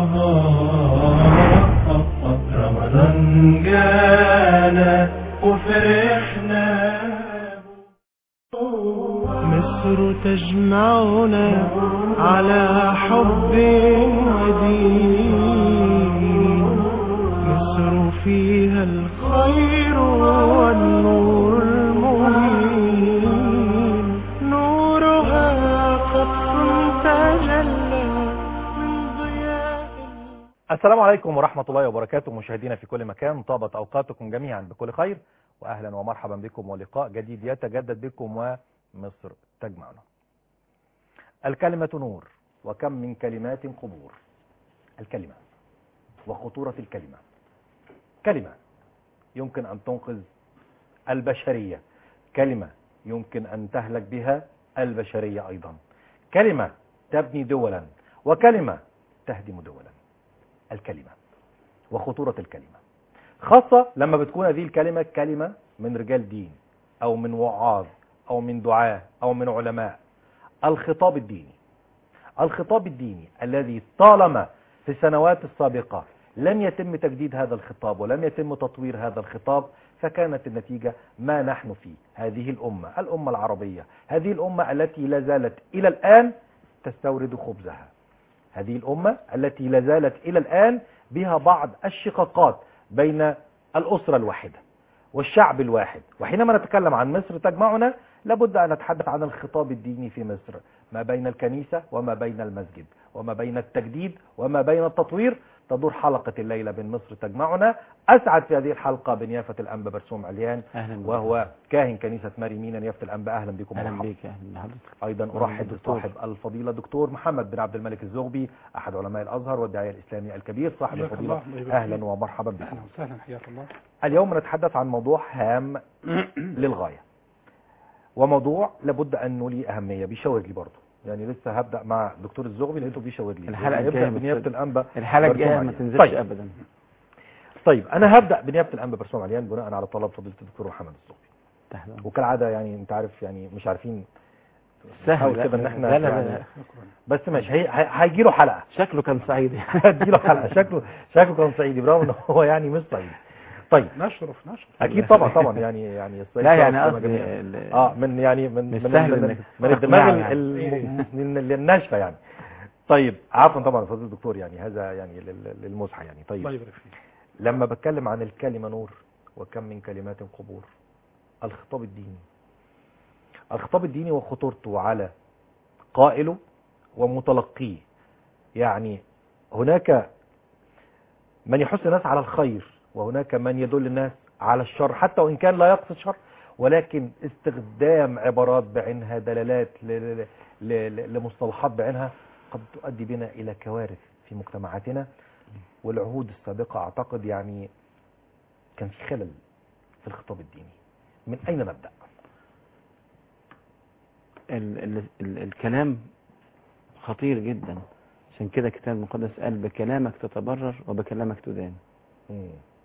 رمضان جانا وفرحنا مصر تجمعنا على حب ودين مصر فيها الخير والنور المبين نورها قطر تجلى من ضياء السلام عليكم ورحمة الله وبركاته مشاهدينا في كل مكان طابت أوقاتكم جميعا بكل خير وأهلا ومرحبا بكم ولقاء جديد يتجدد بكم ومصر تجمعنا الكلمة نور وكم من كلمات قبور الكلمة وخطورة الكلمة كلمة يمكن أن تنقذ البشرية كلمة يمكن أن تهلك بها البشرية أيضا كلمة تبني دولا وكلمة تهدم دولا الكلمة وخطورة الكلمة خاصة لما بتكون هذه الكلمة كلمة من رجال دين أو من وعاظ أو من دعاة أو من علماء الخطاب الديني الخطاب الديني الذي طالما في السنوات السابقة لم يتم تجديد هذا الخطاب ولم يتم تطوير هذا الخطاب فكانت النتيجة ما نحن فيه هذه الأمة الأمة العربية هذه الأمة التي لا زالت إلى الآن تستورد خبزها هذه الأمة التي لا زالت إلى الآن بها بعض الشقاقات بين الأسرة الواحدة والشعب الواحد وحينما نتكلم عن مصر تجمعنا لابد أن نتحدث عن الخطاب الديني في مصر ما بين الكنيسة وما بين المسجد وما بين التجديد وما بين التطوير تدور حلقة الليلة من مصر تجمعنا أسعد في هذه الحلقة بنيافة الأنبا برسوم عليان اهلا بك. وهو كاهن كنيسة ماري مينا نيافة الأنبا أهلا بكم اهلا ومرحبا. بك اهلا بحضرتك ايضا أهلاً ارحب بالدكتور. بصاحب الفضيله دكتور محمد بن عبد الملك الزغبي احد علماء الازهر والداعيه الاسلامي الكبير صاحب حياك الفضيله الله، الله يبارك اهلا فيك. ومرحبا اهلا بكم وسهلا حياك الله اليوم نتحدث عن موضوع هام للغايه وموضوع لابد ان نولي اهميه بيشاور لي برضه يعني لسه هبدا مع دكتور الزغبي لقيته بيشاور لي الحلقة يبدا الجاية بنيابه بس- الانبا الحلقه برسوم الجايه ما عليان. تنزلش طيب. ابدا طيب انا هبدا بنيابه الانبا برسوم عليان بناء على طلب فضيله الدكتور محمد الزغبي تحت أمرك. وكالعاده يعني انت عارف يعني مش عارفين سهل نحاول لا، كده ان احنا لا لا يعني لا شكرا بس ماشي هي- هي- هيجي له حلقه شكله كان صعيدي اديله حلقه شكله شكله كان صعيدي برغم ان هو يعني مش صعيدي طيب نشرف نشرف اكيد طبعا طبعا يعني يعني الصعيد لا شرف يعني كما قصدي جميع. ال- اه من يعني من مش من سهل من, إنك من الدماغ تقنعه ال- يعني. الم- من ال- الناشفه يعني طيب عفوا طبعا فضيله الدكتور يعني هذا يعني لل- للمزحه يعني الله طيب يبارك فيك لما بتكلم عن الكلمه نور وكم من كلمات قبور الخطاب الديني الخطاب الديني وخطورته على قائله ومتلقيه يعني هناك من يحث الناس على الخير وهناك من يدل الناس على الشر حتى وإن كان لا يقصد شر ولكن استخدام عبارات بعينها دلالات ل- ل- ل- ل- لمصطلحات بعينها قد تؤدي بنا إلى كوارث في مجتمعاتنا والعهود السابقة أعتقد يعني كان في خلل في الخطاب الديني من أين نبدأ؟ ال ال ال الكلام خطير جدا عشان كده الكتاب المقدس قال بكلامك تتبرر وبكلامك تدان مم.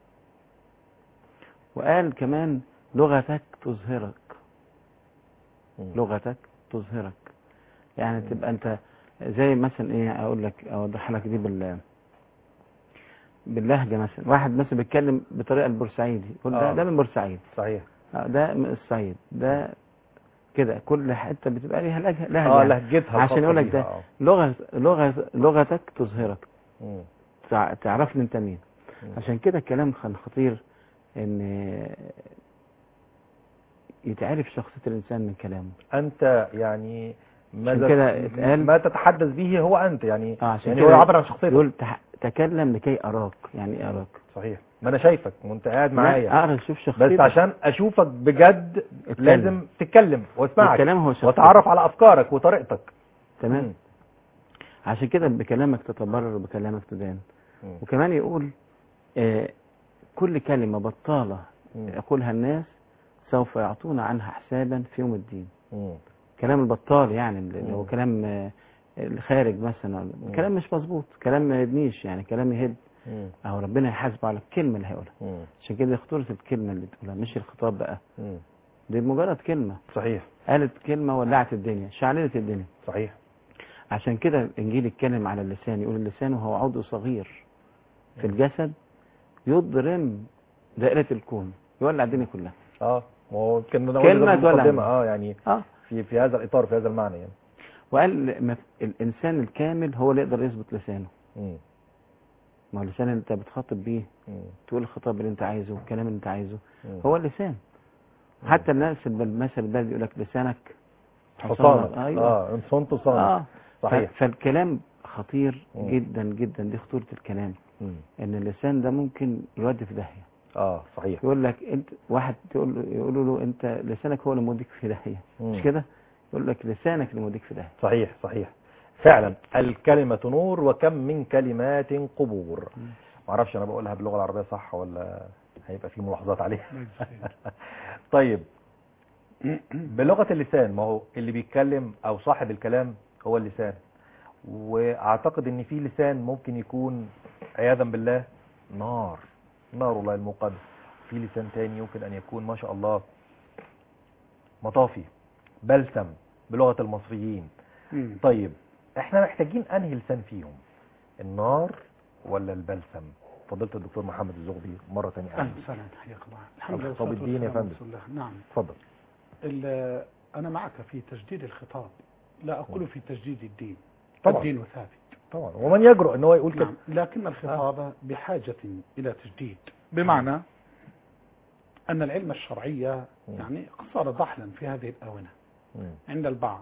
وقال كمان لغتك تظهرك مم. لغتك تظهرك يعني تبقى انت زي مثلا ايه اقول لك اوضح لك دي بال باللهجه مثلا واحد مثلا بيتكلم بطريقه البورسعيدي يقول ده آه. ده من بورسعيد صحيح آه، ده من الصعيد ده كده كل حته بتبقى ليها لهجه لهجه اه يعني. لهجتها عشان الخاصة يقول لك بيها، ده آه. لغه لغه لغتك تظهرك مم. تع- تعرف لي انت مين مم. عشان كده الكلام كان خطير ان يتعرف شخصيه الانسان من كلامه انت يعني ماذا كده اتقال- ما تتحدث به هو انت يعني اه عشان يعني كده هو يعبر عن شخصيتك يقول تح- تكلم لكي اراك يعني ايه اراك صحيح ما انا شايفك وانت قاعد معايا لا، اقرا شوف شخصيتك بس عشان اشوفك بجد اتكلم. لازم تتكلم واسمعك الكلام هو شخصيتك واتعرف على افكارك وطريقتك تمام مم. عشان كده بكلامك تتبرر وبكلامك تدان مم. وكمان يقول آه كل كلمة بطالة مم. يقولها الناس سوف يعطون عنها حسابا في يوم الدين مم. كلام البطال يعني اللي هو مم. كلام آه، الخارج مثلا كلام مش مظبوط كلام ما يبنيش يعني كلام يهد مم. اهو ربنا يحاسبه على الكلمة اللي هيقولها مم. عشان كده خطورة الكلمة اللي تقولها مش الخطاب بقى مم. دي مجرد كلمة صحيح قالت كلمة ولعت الدنيا شعللت الدنيا صحيح عشان كده الانجيل يتكلم على اللسان يقول اللسان هو عضو صغير في الجسد يضرم دائرة الكون يولع الدنيا كلها اه ما هو كان ده كلمة ده ولا مقدمة اه يعني اه في في هذا الاطار في هذا المعنى يعني وقال ما- الانسان الكامل هو اللي يقدر يثبت لسانه مم. ما هو اللسان اللي انت بتخاطب بيه مم. تقول الخطاب اللي انت عايزه والكلام اللي انت عايزه مم. هو اللسان حتى الناس الب- المثل البلدي يقول لك لسانك حصانك ايوه اه ان صنت صانك اه صحيح ف- فالكلام خطير مم. جدا جدا دي خطورة الكلام مم. ان اللسان ده ممكن يودي في داهية اه صحيح يقول لك انت واحد تقول له يقولوا له انت لسانك هو اللي موديك في داهية مم. مش كده يقول لك لسانك اللي موديك في داهية صحيح صحيح فعلا الكلمة نور وكم من كلمات قبور مم. معرفش انا بقولها باللغة العربية صح ولا هيبقى في ملاحظات عليها طيب بلغة اللسان ما هو اللي بيتكلم او صاحب الكلام هو اللسان واعتقد ان في لسان ممكن يكون عياذا بالله نار نار الله الموقد في لسان تاني يمكن ان يكون ما شاء الله مطافي بلسم بلغة المصريين مم. طيب احنا محتاجين انهي لسان فيهم النار ولا البلسم فضلت الدكتور محمد الزغبي مرة تانية اهلا أهلا. وسهلا حياك الله الحمد لله خطاب والصلاة الدين يا والسلام على فندم. رسول الله. نعم اتفضل ال- انا معك في تجديد الخطاب لا اقول في تجديد الدين طبعا. الدين ثابت طبعا ومن يجرؤ ان هو يقول كده نعم لكن الخطاب بحاجة إلى تجديد بمعنى أن العلم الشرعي يعني صار ضحلا في هذه الآونة مم. عند البعض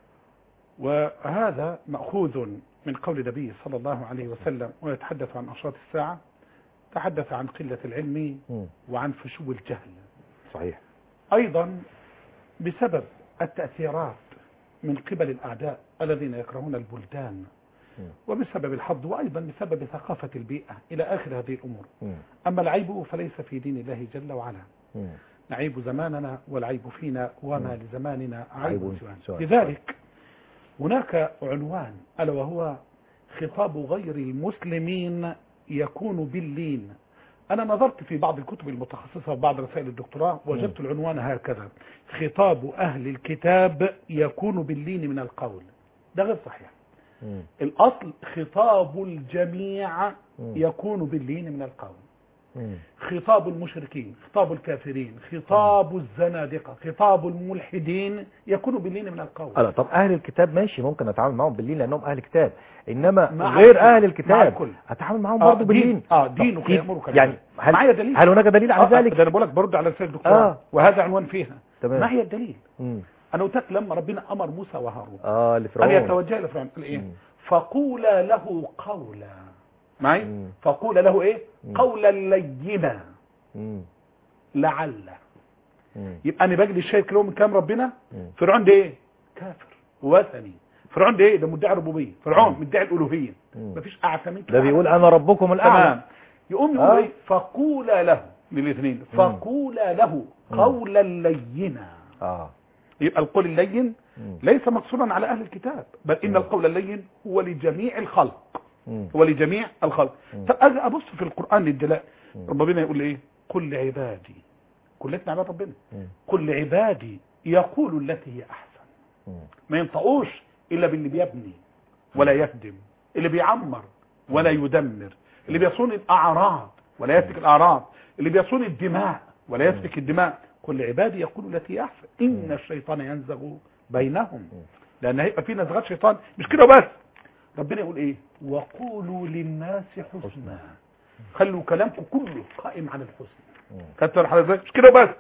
وهذا مأخوذ من قول النبي صلى الله عليه وسلم ويتحدث عن أشراط الساعة تحدث عن قلة العلم مم. وعن فشو الجهل صحيح أيضا بسبب التأثيرات من قبل الأعداء الذين يكرهون البلدان مم. وبسبب الحظ وأيضا بسبب ثقافة البيئة إلى آخر هذه الأمور مم. أما العيب فليس في دين الله جل وعلا مم. نعيب زماننا والعيب فينا وما لزماننا عيب عيب سوانا سوانا. لذلك هناك عنوان ألا وهو خطاب غير المسلمين يكون باللين أنا نظرت في بعض الكتب المتخصصة في بعض رسائل الدكتوراه وجدت العنوان هكذا خطاب أهل الكتاب يكون باللين من القول ده غير صحيح مم. الأصل خطاب الجميع مم. يكون باللين من القول مم. خطاب المشركين خطاب الكافرين خطاب الزنادقة خطاب الملحدين يكون باللين من القول لا طب اهل الكتاب ماشي ممكن اتعامل معاهم بالليل لانهم اهل كتاب انما مع غير الكل. اهل مع الكتاب الكل. اتعامل معاهم آه، برضه دين- بالليل آه، طب دينك كيف؟ يأمرك يعني بذلك. هل معايا دليل. هل هناك دليل على آه، ذلك ده انا بقول لك برد على رسائل الدكتوراه آه. وهذا عنوان فيها تمام. ما هي الدليل مم. انا قلت لك لما ربنا امر موسى وهارون اه ان لفرعون يتوجه لفرعون قال ايه مم. فقولا له قولا معي مم. فقولا له ايه مم. قولا لينا مم. لعل مم. يبقى انا بجلي الشيء له من كلام ربنا مم. فرعون ده ايه كافر وثني فرعون ده ايه ده مدعي الربوبيه فرعون مم. مدعي الالوهيه مم. مفيش اعتى من ده كده بيقول انا ربكم الاعلى تمام يقوم يقول آه. ايه فقولا له للاثنين فقولا له مم. قولا لينا اه يبقى القول اللين مم. ليس مقصورا على اهل الكتاب بل ان مم. القول اللين هو لجميع الخلق مم. هو لجميع الخلق مم. طب اجي ابص في القران للجلاء مم. ربنا يقول ايه قل لعبادي كلتنا عباد ربنا مم. قل لعبادي يقول التي هي احسن مم. ما ينطقوش الا باللي بيبني ولا يهدم اللي بيعمر ولا يدمر اللي بيصون الاعراض ولا يسفك الاعراض اللي بيصون الدماء ولا يسفك الدماء كل عبادي يقول التي هي احسن ان الشيطان ينزغ بينهم لان هيبقى في نزغات شيطان مش كده بس ربنا يقول ايه وقولوا للناس حسنا خلوا كلامكم كله قائم على الحسن مم. خدت بالك حضرتك مش كده بس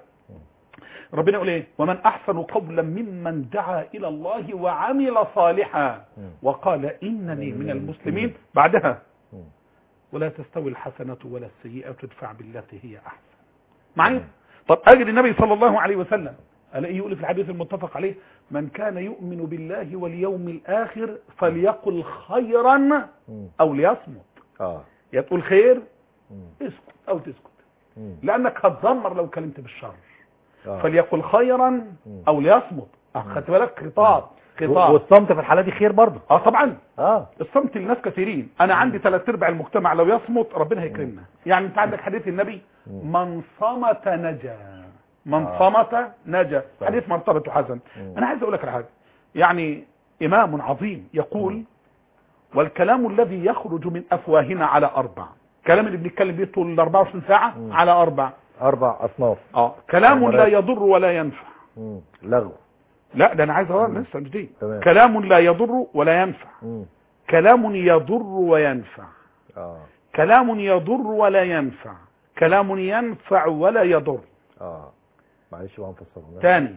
ربنا يقول ايه ومن احسن قولا ممن دعا الى الله وعمل صالحا مم. وقال انني من المسلمين بعدها مم. ولا تستوي الحسنه ولا السيئه تدفع بالتي هي احسن معايا طب اجل النبي صلى الله عليه وسلم الاقيه يقول في الحديث المتفق عليه من كان يؤمن بالله واليوم الاخر فليقل خيرا مم. او ليصمت اه يا تقول خير مم. اسكت او تسكت مم. لانك هتدمر لو كلمت بالشر آه. فليقل خيرا او ليصمت أه، خدت بالك خطاب خطاب والصمت في الحالة دي خير برضه اه طبعا اه الصمت لناس كثيرين انا عندي ثلاث ارباع المجتمع لو يصمت ربنا هيكرمنا يعني انت عندك حديث النبي من صمت نجا من آه. صمت نجا طيب. حديث مرتبط حسن مم. انا عايز اقول لك على حاجه يعني إمام عظيم يقول والكلام الذي يخرج من أفواهنا على أربع كلام اللي بنتكلم بيه طول ال 24 ساعة مم. على أربع اربع اصناف اه كلام لا عبارات. يضر ولا ينفع مم. لغو لا ده أنا عايز أقول مم. لسه مش دي تمام كلام لا يضر ولا ينفع مم. كلام يضر وينفع اه كلام يضر ولا ينفع كلام ينفع ولا يضر اه معلش بقى نفسره ثاني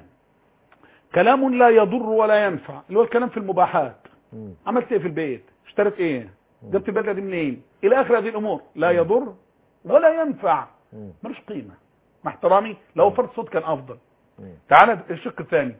كلام لا يضر ولا ينفع اللي هو الكلام في المباحات مم. عملت ايه في البيت اشتريت ايه مم. جبت البلده دي منين الى اخر هذه الامور لا يضر ولا ينفع مم. ملوش قيمه مع احترامي لو فرد صوت كان افضل مم. تعال الشق الثاني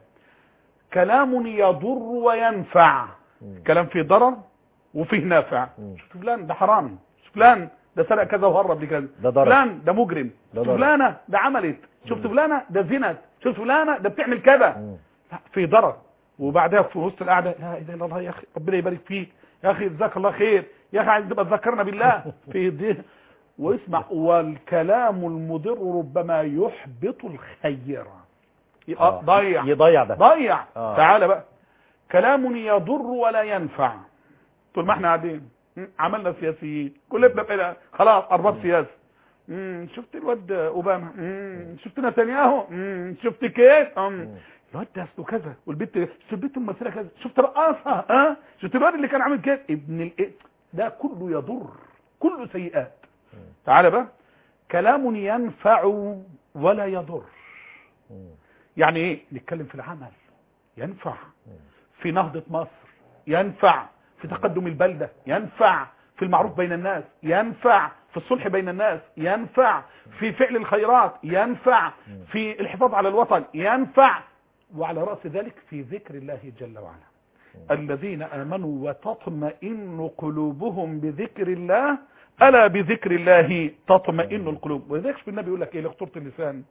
كلام يضر وينفع مم. كلام فيه ضرر وفيه نافع مم. شفت فلان ده حرامي شفت فلان ده سرق كذا وهرب لكذا ده ضرر. فلان ده مجرم ده شفت ضرر. فلانه ده عملت شفت فلانه ده زنت شفت فلانه ده بتعمل كذا مم. لا، في ضرر وبعدها في وسط القعده لا اله الا الله يا اخي ربنا يبارك فيك يا اخي جزاك الله خير يا اخي عايز تبقى تذكرنا بالله في دي واسمع والكلام المضر ربما يحبط الخير يبقى آه. ضيع يضيع ده ضيع آه. تعالى بقى كلام يضر ولا ينفع طول ما احنا قاعدين م، عملنا سياسيين كلنا بقى خلاص ارباب سياسي مم، شفت الواد اوباما مم، شفت نتنياهو مم، شفت كيف مم، الواد ده اصله كذا والبنت شفت البنت الممثله كذا شفت رقاصها ها شفت الواد اللي كان عامل كده ابن الايه ده كله يضر كله سيئات تعالى بقى كلام ينفع ولا يضر مم. يعني ايه نتكلم في العمل ينفع في نهضة مصر ينفع في تقدم البلدة ينفع في المعروف بين الناس ينفع في الصلح بين الناس ينفع في فعل الخيرات ينفع في الحفاظ على الوطن ينفع وعلى رأس ذلك في ذكر الله جل وعلا الذين آمنوا وتطمئن قلوبهم بذكر الله ألا بذكر الله تطمئن القلوب ولذلك في النبي يقول لك إيه لخطورة اللسان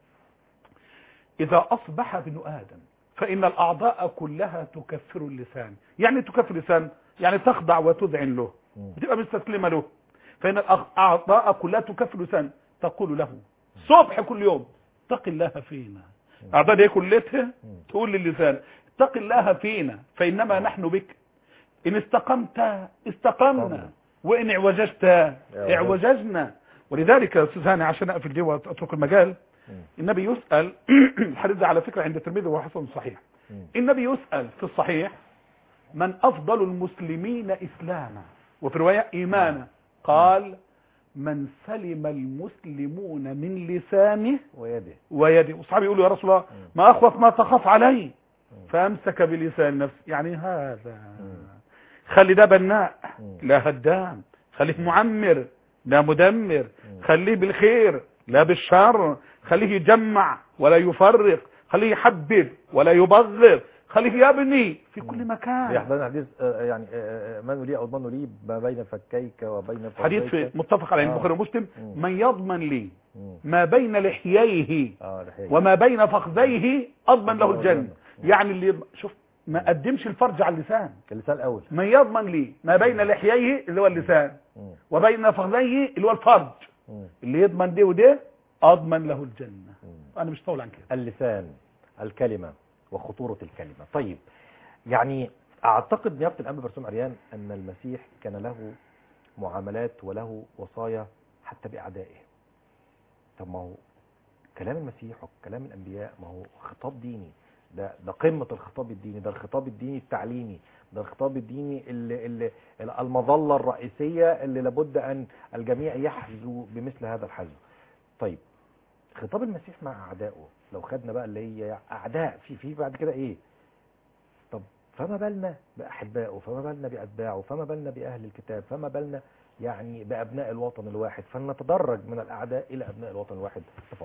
إذا أصبح ابن آدم فإن الأعضاء كلها تكفر اللسان يعني تكفر اللسان يعني تخضع وتذعن له مم. بتبقى مستسلمة له فإن الأعضاء كلها تكفر اللسان تقول له صبح كل يوم اتق الله فينا أعضاء دي كلتها تقول للسان اتق الله فينا فإنما نحن بك إن استقمت استقمنا استقمنا. وإن اعوججت اعوججنا ولذلك يا أستاذ هاني عشان أقفل دي وأترك المجال النبي يسأل الحديث ده على فكرة عند الترمذي وهو حسن صحيح مم. النبي يسأل في الصحيح من أفضل المسلمين إسلاما وفي رواية إيمانا قال من سلم المسلمون من لسانه ويده ويده وصحابي يقولوا يا رسول الله ما أخوف ما تخاف عليه فأمسك بلسان نفسه يعني هذا خلي ده بناء مم. لا هدام خليه معمر لا مدمر خليه بالخير لا بالشر خليه يجمع ولا يفرق خليه يحبب ولا يبغض خليه يبني في كل في مكان احداث حديث آه، يعني آه، آه، من لي او من لي ما بين فكيك وبين حديث في فخذيك. متفق عليه آه. البخاري ومسلم مم. من يضمن لي مم. ما بين لحييه اه ده حقيقي. وما بين فخذيه اضمن له الجنه مم. يعني اللي يضمن- شوف ما قدمش الفرج على اللسان اللسان الاول من يضمن لي ما بين لحييه اللي هو اللسان مم. وبين فخذيه اللي هو الفرج مم. اللي يضمن ده وده اضمن له الجنه مم. انا مش طول عن كده اللسان الكلمة وخطورة الكلمة طيب يعني اعتقد نيابة الانبا برسوم عريان ان المسيح كان له معاملات وله وصايا حتى باعدائه طب ما هو كلام المسيح وكلام الانبياء ما هو خطاب ديني ده ده قمة الخطاب الديني ده الخطاب الديني التعليمي ده الخطاب الديني اللي اللي المظلة الرئيسية اللي لابد ان الجميع يحذو بمثل هذا الحذو طيب خطاب المسيح مع اعدائه لو خدنا بقى اللي هي اعداء في في بعد كده ايه طب فما بالنا باحبائه فما بالنا باتباعه فما بالنا باهل الكتاب فما بالنا يعني بابناء الوطن الواحد فلنتدرج من الاعداء الى ابناء الوطن الواحد تفضل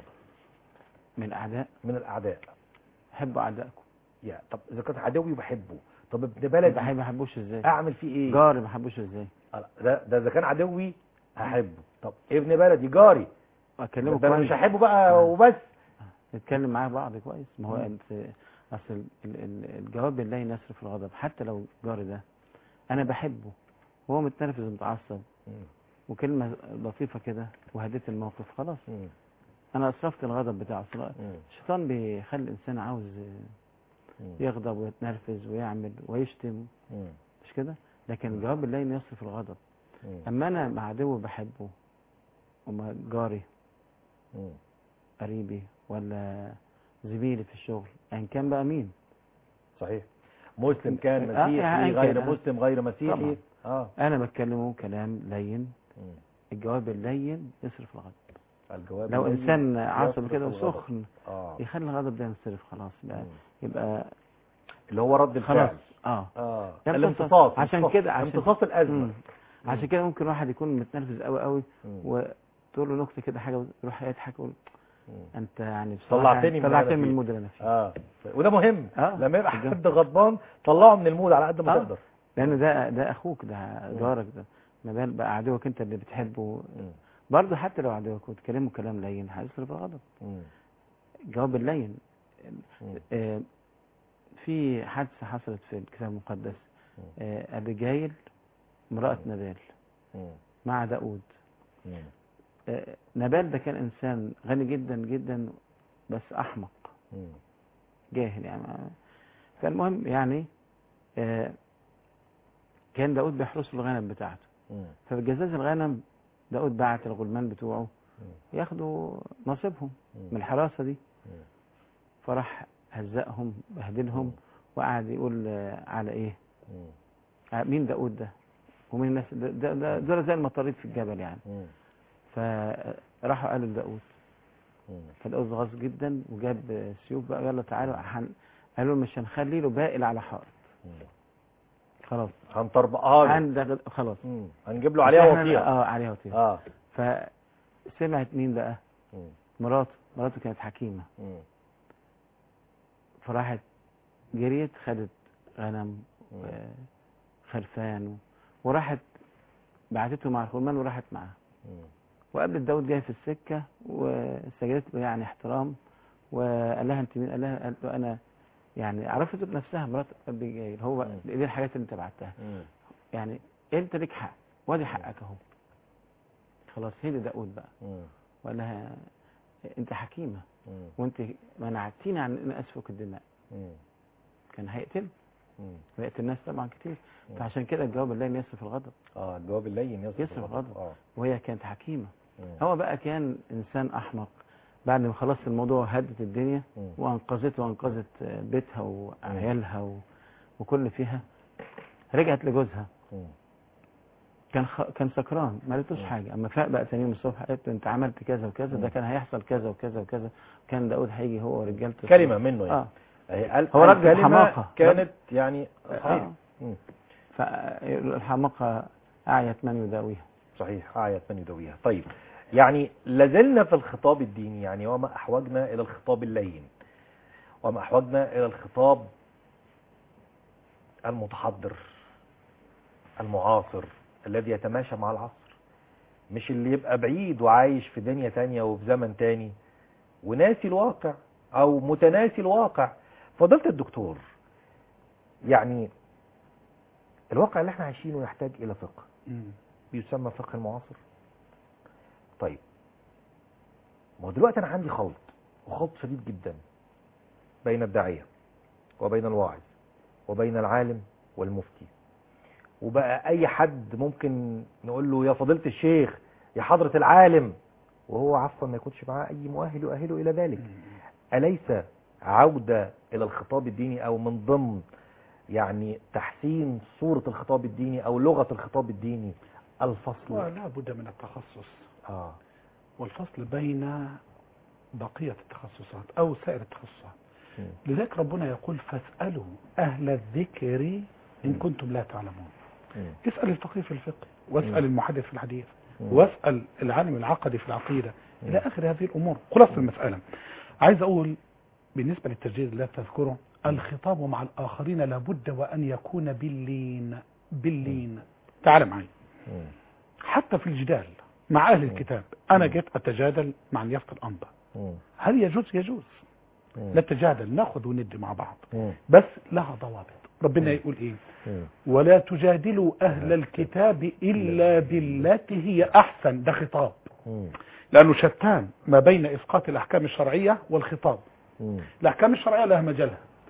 من أعداء من الاعداء حبوا أعدائكم يا طب اذا كان عدوي بحبه طب ابن بلدي بحب ما حبوش ازاي اعمل فيه ايه جاري ما حبوش ازاي آه، ده ده اذا كان عدوي هحبه طب ابن بلدي جاري اكلمه ده انا كويس مش هحبه بقى وبس نتكلم معاه بعض كويس ما هو مم. انت اصل ال- ال- الجواب بالله ينصرف الغضب حتى لو جاري ده انا بحبه وهو متنرفز ومتعصب مم. وكلمه لطيفه كده وهديت الموقف خلاص مم. انا اسرفت الغضب بتاعه أصل مم. الشيطان بيخلي الانسان عاوز مم. يغضب ويتنرفز ويعمل ويشتم مم. مش كده لكن الجواب اللين يصرف الغضب مم. اما انا مع عدو بحبه وما جاري مم. قريبي ولا زميلي في الشغل ان كان بقى مين صحيح مسلم كان آه، مسيحي يعني غير كان- مسلم غير مسيحي طبعا. اه انا بتكلمه كلام لين مم. الجواب اللين يصرف الغضب الجواب لو اللين انسان عصبي يصرف كده الغضب. وسخن اه يخلي الغضب ده ينصرف خلاص بقى مم. يبقى اللي هو رد خلاص الفعل اه اه يمتص- الامتصاص عشان امتصاص- كده- عشان- امتصاص الازمه مم. عشان كده ممكن واحد يكون متنرفز قوي قوي مم. وتقول له نكته كده حاجه يروح يضحك يقول مم. انت يعني بصراحة طلعتني من طلعتني اللي أنا من فيه. المود اللي انا فيه اه وده مهم آه. لما يبقى الجو- حد غضبان طلعه من المود على قد ما آه. تقدر لان ده ده اخوك ده جارك ده ما بال بقى عدوك انت اللي بتحبه مم. برضه حتى لو عدوك وتكلمه كلام لين هيصرف الغضب مم. الجواب اللين مم. آه، في حادثه حصلت في الكتاب المقدس مم. آه، ابيجايل امراه نبال مم. مع داود مم. آه، نبال ده كان انسان غني جدا جدا بس احمق مم. جاهل يعني فالمهم يعني آه، كان داود بيحرس الغنم بتاعته مم. ففي جزاز الغنم داود بعت الغلمان بتوعه مم. ياخدوا نصيبهم مم. من الحراسة دي مم. فراح هزقهم بهدلهم مم. وقعد يقول آه، على ايه مم. آه، مين داود ده ومين الناس ده, ده, ده دول زي المطاريد في الجبل يعني مم. فراحوا قالوا لداود مم. فداود غاظ جدا وجاب آه، سيوف بقى يلا تعالوا حن... قالوا مش هنخلي له باقل على حائط مم. خلاص هنطربقها له عند خلاص مم. هنجيب له عليها إحنا- وطيره اه عليها وطيره اه فسمعت مين بقى مم. مراته مراته كانت حكيمه مم. فراحت جريت خدت غنم مم. وخرفان و- وراحت بعتته مع الخرمان وراحت معاه مم. وقابلت داود جاي في السكة وسجدت له يعني احترام وقال لها انت مين قال لها قالت له انا يعني عرفت بنفسها مرات ابيجايل هو مم. دي الحاجات اللي انت بعتها مم. يعني انت ليك حق وادي حقك اهو خلاص هدي داود بقى مم. وقال لها انت حكيمة مم. وانت منعتيني عن ان اسفك الدماء مم. كان هيقتل مم. ويقتل الناس طبعا كتير مم. فعشان كده الجواب اللين يصرف الغضب اه الجواب اللين يصرف يصرف الغضب. اه وهي كانت حكيمة مم. هو بقى كان انسان احمق بعد ما خلص الموضوع هدت الدنيا مم. وانقذته وانقذت بيتها وعيالها و... وكل اللي فيها رجعت لجوزها مم. كان خ... كان سكران ما قالتوش مم. حاجه اما فاق بقى تاني يوم الصبح قالت له انت عملت كذا وكذا ده مم. كان هيحصل كذا وكذا وكذا كان داود هيجي هو ورجالته كلمه منه يعني اه أهي قال هو قال رد كلمة بحماقة. كانت يعني صحيح آه. مم. فالحماقه اعيت من يداويها صحيح آية من يدويها طيب يعني لازلنا في الخطاب الديني يعني وما أحوجنا إلى الخطاب اللين وما أحوجنا إلى الخطاب المتحضر المعاصر الذي يتماشى مع العصر مش اللي يبقى بعيد وعايش في دنيا تانية وفي زمن تاني وناسي الواقع أو متناسي الواقع فضلت الدكتور يعني الواقع اللي احنا عايشينه يحتاج إلى فقه مم. بيسمى فقه المعاصر طيب ما هو دلوقتي انا عندي خلط وخلط شديد جدا بين الداعيه وبين الواعظ وبين العالم والمفتي وبقى اي حد ممكن نقول له يا فضيله الشيخ يا حضره العالم وهو عفوا ما يكونش معاه اي مؤهل يؤهله الى ذلك أليس عودة إلى الخطاب الديني أو من ضمن يعني تحسين صورة الخطاب الديني أو لغة الخطاب الديني الفصل ولا بد من التخصص آه. والفصل بين بقية التخصصات أو سائر التخصصات مم. لذلك ربنا يقول فاسألوا أهل الذكر إن مم. كنتم لا تعلمون مم. اسأل الفقيه في الفقه واسأل مم. المحدث في الحديث مم. واسأل العالم العقدي في العقيدة مم. إلى آخر هذه الأمور خلاصة المسألة عايز أقول بالنسبة للتسجيل اللي تذكره الخطاب مع الآخرين لابد وأن يكون باللين باللين تعال معي مم. حتى في الجدال مع أهل مم. الكتاب أنا مم. جيت أتجادل مع نيافة الأنبا مم. هل يجوز يجوز مم. نتجادل ناخذ وندي مع بعض مم. بس لها ضوابط ربنا مم. يقول ايه مم. ولا تجادلوا اهل الكتاب الا بالتي هي احسن ده خطاب مم. لانه شتان ما بين اسقاط الاحكام الشرعيه والخطاب مم. الاحكام الشرعيه لها مجالها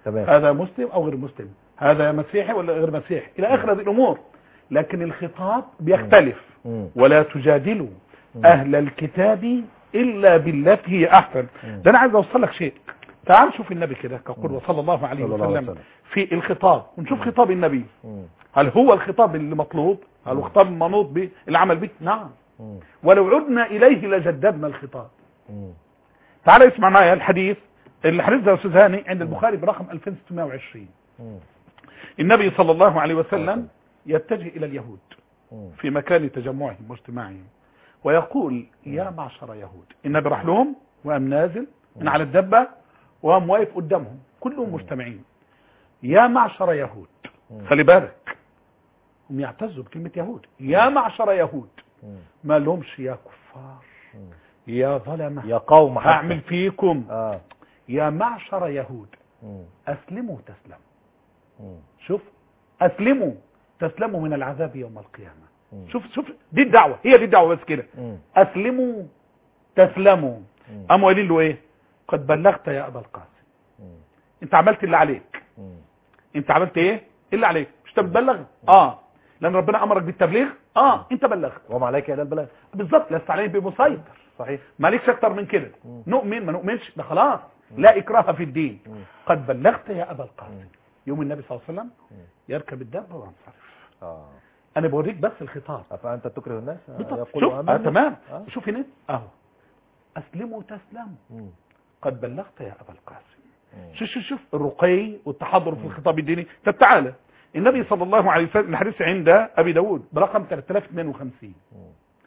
تمام هذا مسلم او غير مسلم هذا مسيحي ولا غير مسيحي الى اخر هذه الامور لكن الخطاب بيختلف مم. ولا تجادلوا مم. اهل الكتاب الا بالتي هي احسن مم. ده انا عايز اوصل لك شيء تعال شوف النبي كده كقول مم. صلى الله عليه صلى الله عليه وسلم وسلم. في الخطاب ونشوف خطاب النبي مم. هل هو الخطاب اللي مطلوب هل هو مم. خطاب منوط به العمل به نعم مم. ولو عدنا اليه لجددنا الخطاب مم. تعال اسمع معايا الحديث الحديث ده يا استاذ هاني عند البخاري برقم 2620 مم. النبي صلى الله عليه وسلم يتجه الى اليهود مم. في مكان تجمعهم واجتماعهم ويقول يا معشر يهود النبي راح لهم وقام نازل من على الدبه وقام واقف قدامهم كلهم مجتمعين يا معشر يهود مم. خلي بالك هم يعتزوا بكلمه يهود يا معشر يهود مم. ما لهمش يا كفار مم. يا ظلمه يا قوم حتى. هعمل فيكم اه يا معشر يهود مم. اسلموا تسلموا مم. شوف اسلموا تسلموا من العذاب يوم القيامه مم. شوف شوف دي الدعوه هي دي الدعوه بس كده مم. اسلموا تسلموا مم. قاموا قايلين له ايه قد بلغت يا ابا القاسم مم. انت عملت اللي عليك مم. انت عملت ايه اللي عليك مش انت بتبلغ اه لان ربنا امرك بالتبليغ اه انت بلغت وما عليك الا البلاغ بالظبط لست عليه بمسيطر صحيح مالكش اكتر من كده مم. نؤمن ما نؤمنش ده خلاص لا اكراه في الدين مم. قد بلغت يا ابا القاسم مم. يوم النبي صلى الله عليه وسلم مم. يركب الدابه وينصرف اه انا بوريك بس الخطاب افانت تكره الناس بالضبط. يقول شوف آه تمام آه. شوف هنا اهو اسلموا تسلموا مم. قد بلغت يا ابا القاسم مم. شوف شوف شوف الرقي والتحضر في الخطاب الديني طب تعالى النبي صلى الله عليه وسلم الحديث عند ابي داود برقم 3052 مم.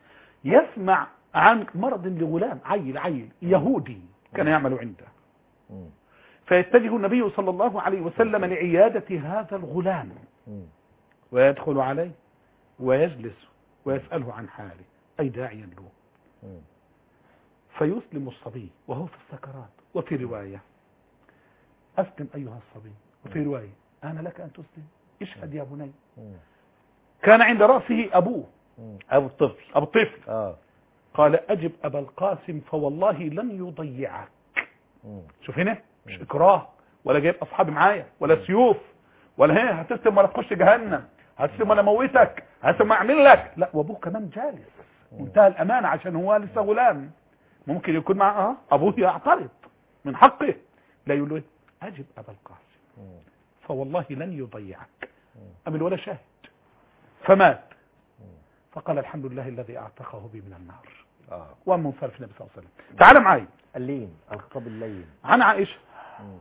يسمع عن مرض لغلام عيل عيل يهودي كان يعمل عنده مم. فيتجه النبي صلى الله عليه وسلم لعيادة هذا الغلام مم. ويدخل عليه ويجلس ويسأله عن حاله أي داعيا له مم. فيسلم الصبي وهو في السكرات وفي رواية أسلم أيها الصبي وفي رواية أنا لك أن تسلم اشهد يا بني مم. كان عند رأسه أبوه مم. ابو الطفل أبو الطفل اه قال أجب أبا القاسم فوالله لن يضيعك مم. شوف هنا مش إكراه ولا جايب أصحابي معايا ولا سيوف ولا هنا هتسلم ولا تخش جهنم هتسلم ولا موتك هتسلم اعمل لك لا وابوه كمان جالس منتهى الامانه عشان هو لسه غلام ممكن يكون معاه ابوه يعترض من حقه لا يقول له إيه؟ اجب ابا القاسم مم. فوالله لن يضيعك أم الولد شاهد فمات فقال الحمد لله الذي اعتقه بي من النار اه وقام منصرف النبي صلى الله عليه وسلم تعال معي اللين الخطاب اللين عن عائشه مم.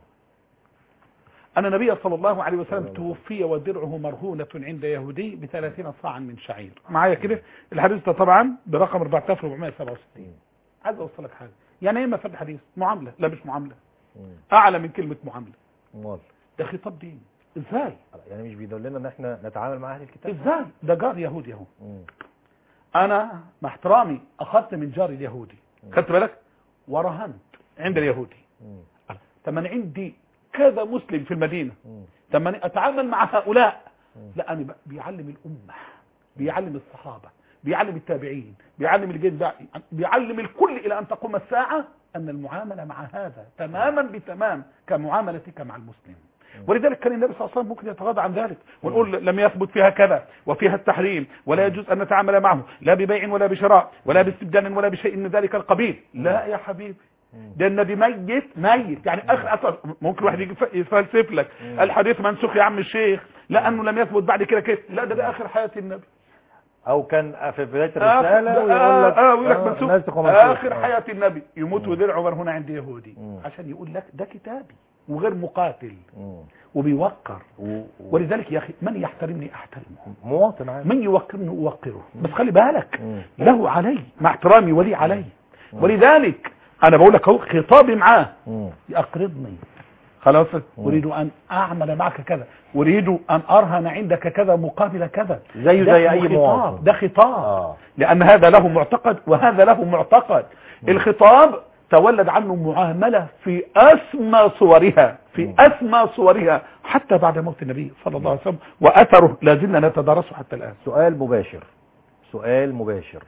أن النبي صلى الله عليه وسلم توفي ودرعه مرهونة عند يهودي بثلاثين صاعا من شعير معايا كده الحديث ده طبعا برقم 4467 عايز أوصل لك حاجة يعني ايه مثل الحديث معاملة لا مش معاملة مم. أعلى من كلمة معاملة امال ده خطاب دين ازاي يعني مش بيدلنا ان احنا نتعامل مع اهل الكتاب ازاي ده جار يهودي اهو مم. انا مع احترامي اخذت من جاري اليهودي خدت بالك ورهنت عند اليهودي مم. طب انا عندي كذا مسلم في المدينه مم. طب انا اتعامل مع هؤلاء مم. لا انا بقى بيعلم الامه بيعلم الصحابه بيعلم التابعين بيعلم الجيل ده بيعلم الكل الى ان تقوم الساعه ان المعامله مع هذا تماما بتمام كمعاملتك مع المسلم ولذلك كان النبي صلى الله عليه وسلم ممكن يتغاضى عن ذلك ونقول لم يثبت فيها كذا وفيها التحريم ولا يجوز ان نتعامل معه لا ببيع ولا بشراء ولا باستبدال ولا بشيء من ذلك القبيل لا يا حبيبي ده النبي ميت ميت يعني اخر اثر ممكن واحد يجي ف- يفلسف لك الحديث منسوخ يا عم الشيخ لانه لم يثبت بعد كده كده لا ده ده اخر حياه النبي او كان في بدايه آخر- الرساله ويقول آه لك آه ويقول لك آه، منسوخ ناسخ ومنسوخ. اخر آه. حياه النبي يموت ودرعه مرهون عند يهودي مم. عشان يقول لك ده كتابي وغير مقاتل مم. وبيوقر و- و- ولذلك يا اخي من يحترمني احترمه مواطن عادي من يوقرني اوقره بس خلي بالك مم. له علي مع احترامي ولي علي ولذلك انا بقول لك اهو خطابي معاه مم. اقرضني خلاص اريد ان اعمل معك كذا اريد ان ارهن عندك كذا مقابل كذا زيه ده زي أي خطاب. مواطن. ده خطاب آه. لان هذا له معتقد وهذا له معتقد الخطاب تولد عنه معاملة في أسمى صورها في أسمى صورها حتى بعد موت النبي صلى الله عليه وسلم وأثره لازلنا نتدارسه حتى الآن سؤال مباشر سؤال مباشر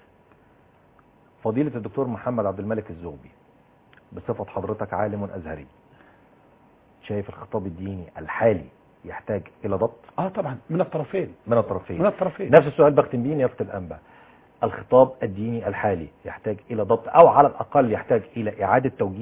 فضيلة الدكتور محمد عبد الملك الزغبي بصفة حضرتك عالم أزهري شايف الخطاب الديني الحالي يحتاج الى ضبط اه طبعا من الطرفين من الطرفين من الطرفين نفس السؤال بختم بيه يافت الانبا الخطاب الديني الحالي يحتاج الى ضبط او على الاقل يحتاج الى اعاده توجيه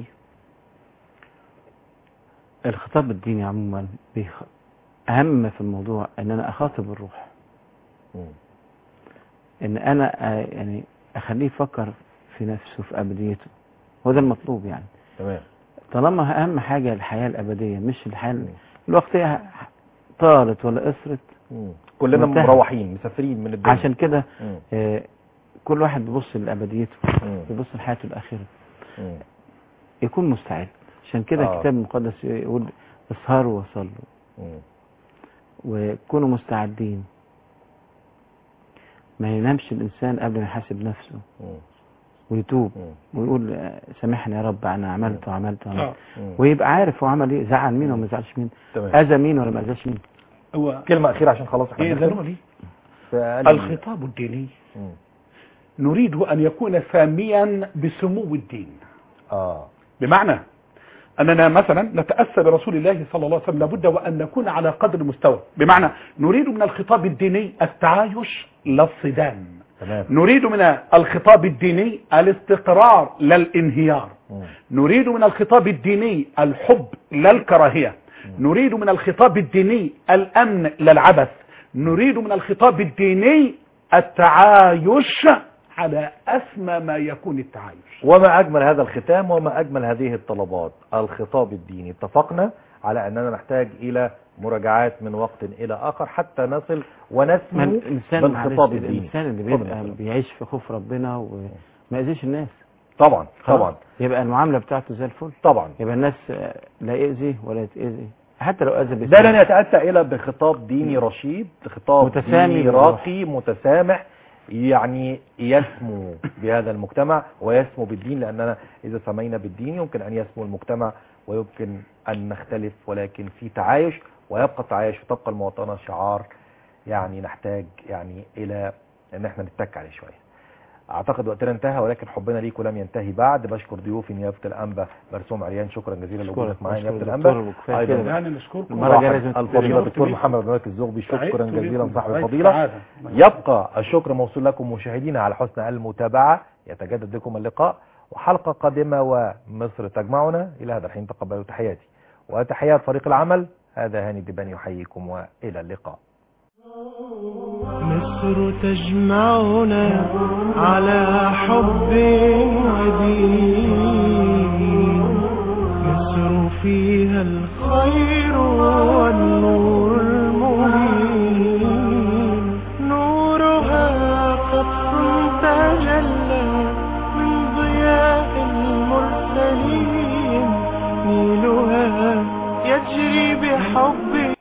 الخطاب الديني عموما بيخ... اهم في الموضوع ان انا اخاطب الروح مم. ان انا آه، يعني اخليه يفكر في نفسه في ابديته هو ده المطلوب يعني تمام طالما اهم حاجه الحياه الابديه مش الحياه مم. الوقتيه طالت ولا قصرت مم. كلنا منتهى. مروحين مسافرين من الدنيا عشان كده مم. آه، كل واحد بيبص لابديته مم. بيبص لحياته الاخره مم. يكون مستعد عشان كده آه. الكتاب المقدس يقول اسهروا وصلوا مم. وكونوا مستعدين ما ينامش الانسان قبل ما يحاسب نفسه مم. ويتوب مم. ويقول آه، سامحني يا رب انا عملت وعملت وعملت آه. مم. ويبقى عارف هو عمل ايه زعل مين وما زعلش مين تمام اذى مين ولا ما اذاش مين هو كلمه اخيره عشان خلاص احنا إيه بنختم. ذنوبي فقال- الخطاب الديني مم. نريد أن يكون ساميا بسمو الدين اه بمعنى أننا مثلا نتأسى برسول الله صلى الله عليه وسلم لابد وأن نكون على قدر المستوى بمعنى نريد من الخطاب الديني التعايش لا الصدام تمام نريد من الخطاب الديني الاستقرار لا الانهيار مم. نريد من الخطاب الديني الحب لا الكراهية نريد من الخطاب الديني الأمن لا العبث نريد من الخطاب الديني التعايش على أسمى ما يكون التعايش وما أجمل هذا الختام وما أجمل هذه الطلبات الخطاب الديني اتفقنا على أننا نحتاج إلى مراجعات من وقت إلى آخر حتى نصل ما ونسمو الانسان بالخطاب معلش، الديني الانسان اللي اتفضل بيبقى يا فندم. بيعيش في خوف ربنا وما يأذيش الناس طبعا طبعا خلاص. يبقى المعامله بتاعته زي الفل طبعا يبقى الناس آه، لا يأذي ولا يتأذي حتى لو أذى ده لن يتأتى إلى بخطاب ديني رشيد خطاب متسامي ديني بالروح. راقي متسامح يعني يسمو بهذا المجتمع ويسمو بالدين لأننا إذا سمينا بالدين يمكن أن يسمو المجتمع ويمكن أن نختلف ولكن في تعايش ويبقى التعايش وتبقى المواطنة شعار يعني نحتاج يعني إلى أن احنا نتك عليه شوية اعتقد وقتنا انتهى ولكن حبنا ليكم لم ينتهي بعد بشكر ضيوفي نيابه الانبا مرسوم عريان شكرا جزيلا لوجودك معايا نيابه الانبا أيضا أيضا يعني نشكركم المرة الجاية واحد لازم الفضيلة تتكلم. دكتور محمد بن الزغبي شكرا سعدت جزيلا بكم. صاحب غاية الفضيلة السعادة. يبقى الشكر موصول لكم مشاهدينا على حسن المتابعة يتجدد بكم اللقاء وحلقة قادمة ومصر تجمعنا إلى هذا الحين تقبلوا تحياتي وتحيات فريق العمل هذا هاني الدباني يحييكم وإلى اللقاء مصر تجمعنا على حب ودين مصر فيها الخير والنور المبين نورها قط تجلى من ضياء المرسلين نيلها يجري بحب